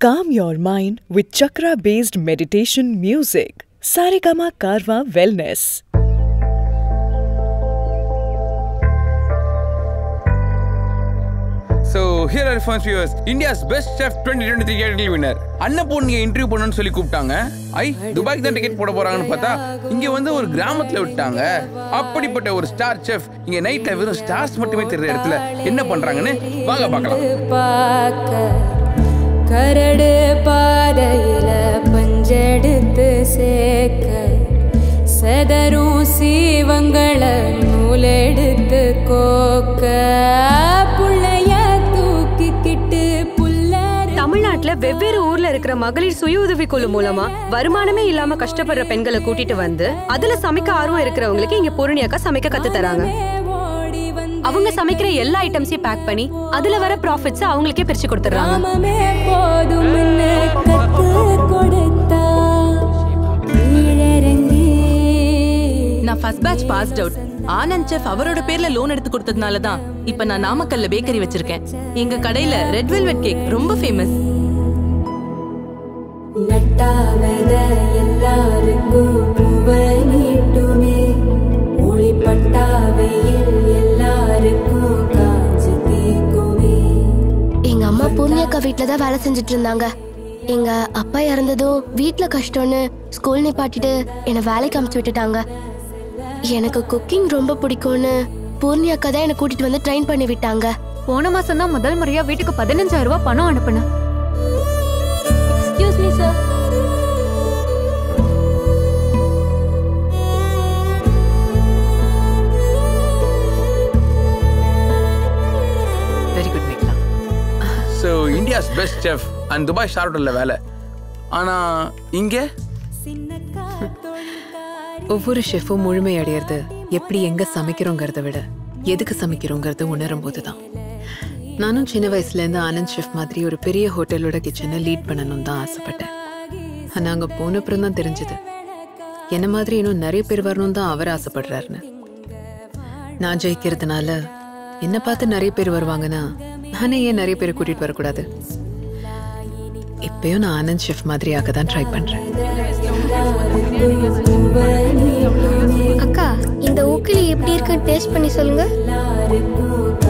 Calm your mind with chakra based meditation music. Saregama Karwa Wellness. So here are first viewers India's best chef twenty twenty three category winner அன்னபூர்ணியை interview பண்ணணும்னு சொல்லி கூப்பிட்டாங்க ஐ துபாய்க்கு தான் ticket போட போறாங்கன்னு பார்த்தா இங்க வந்து ஒரு கிராமத்துல விட்டாங்க அப்படிப்பட்ட ஒரு ஸ்டார் செஃப் இங்க நைட்ல வெறும் ஸ்டார்ஸ் மட்டுமே தெரியுற இடத்துல என்ன பண்றாங்கன்னு வாங்க பார்க்கலாம் பார்க்க கரடு பாதையில பஞ்செடுத்து சேர்க்க செதறும் சீவங்களை நூலெடுத்து கோக்க புள்ளைய தூக்கிக்கிட்டு புல்லரி தமிழ்நாட்டுல வெவ்வேறு ஊர்ல இருக்கிற மகளிர் சுய உதவி குழு மூலமா வருமானமே இல்லாம கஷ்டப்படுற பெண்களை கூட்டிட்டு வந்து அதுல சமைக்க ஆர்வம் இருக்கிறவங்களுக்கு இங்க பூரணியாக்கா சமைக்க கத்து தராங்க ஓடி வந்து அவங்க சமைக்கிற எல்லா ஐட்டம்ஸையும் பேக் பண்ணி அதுல வர ப்ராஃபிட்ஸ் அவங்களுக்கே பிரிச்சு கொடுத்துறாங்க நாமமே போதும்னு கத்து கொடுத்தா கீழிறங்கி நான் first batch passed out Anand chef அவரோட பேர்ல லோன் எடுத்து கொடுத்ததுனால தான் இப்ப நான் நாமக்கல்ல பேக்கரி வச்சிருக்கேன் எங்க கடையில ரெட் வெல்வெட் கேக் ரொம்ப ஃபேமஸ் நட்டாவத எல்லாருக்கும் புவனிட்டுமே ஒளிப்பட்டாவையில் எல்லாருக்கும் காஞ்சு தீக்குமே எங்க அம்மா பூர்ணியக்கா வீட்ல தான் வேலை செஞ்சுட்டு இருந்தாங்க எங்க அப்பா இறந்ததும் வீட்ல கஷ்டம்னு ஸ்கூல் நிப்பாட்டிட்டு என்னை வேலைக்கு அமுச்சு விட்டுட்டாங்க எனக்கு குக்கிங் ரொம்ப பிடிக்கும்னு பூர்ணி அக்கா தான் என்னை கூட்டிட்டு வந்து ட்ரெயின் பண்ணி விட்டாங்க போன மாசம் தான் முதல் முறையா வீட்டுக்கு பதினஞ்சாயிரம் ரூபாய் பணம் அனுப்புனேன் excuse me sir very good மேக்லா so India's best chef and Dubai ஷார்ட்டரில் வேலை ஆனா இங்க ஒவ்வொரு ஷெஃபும் முழுமை அடையிறது எப்படி எங்க சமைக்கிறோங்கிறத விட எதுக்கு சமைக்கிறோங்கிறத உணரும் போதுதான் நானும் சின்ன வயசுல இருந்து ஆனந்த் ஷெஃப் மாதிரி ஒரு பெரிய ஹோட்டலோட கிச்சனை லீட் பண்ணணும்னு தான் ஆசைப்பட்டேன் ஆனா அங்க போனப்புறம் தான் தெரிஞ்சது என்ன மாதிரி இன்னும் நிறைய பேர் வரணும் தான் அவர் ஆசைப்படுறாருன்னு நான் ஜெயிக்கிறதுனால என்ன பார்த்து நிறைய பேர் வருவாங்கன்னா நானே ஏன் நிறைய பேர் கூட்டிட்டு வரக்கூடாது இப்பயும் நான் ஆனந்த் ஷெஃப் மாதிரி ஆக தான் ட்ரை பண்றேன் அக்கா இந்த ஊக்கிலி எப்படி இருக்குன்னு டேஸ்ட் பண்ணி சொல்லுங்க எல்லாருக்கும்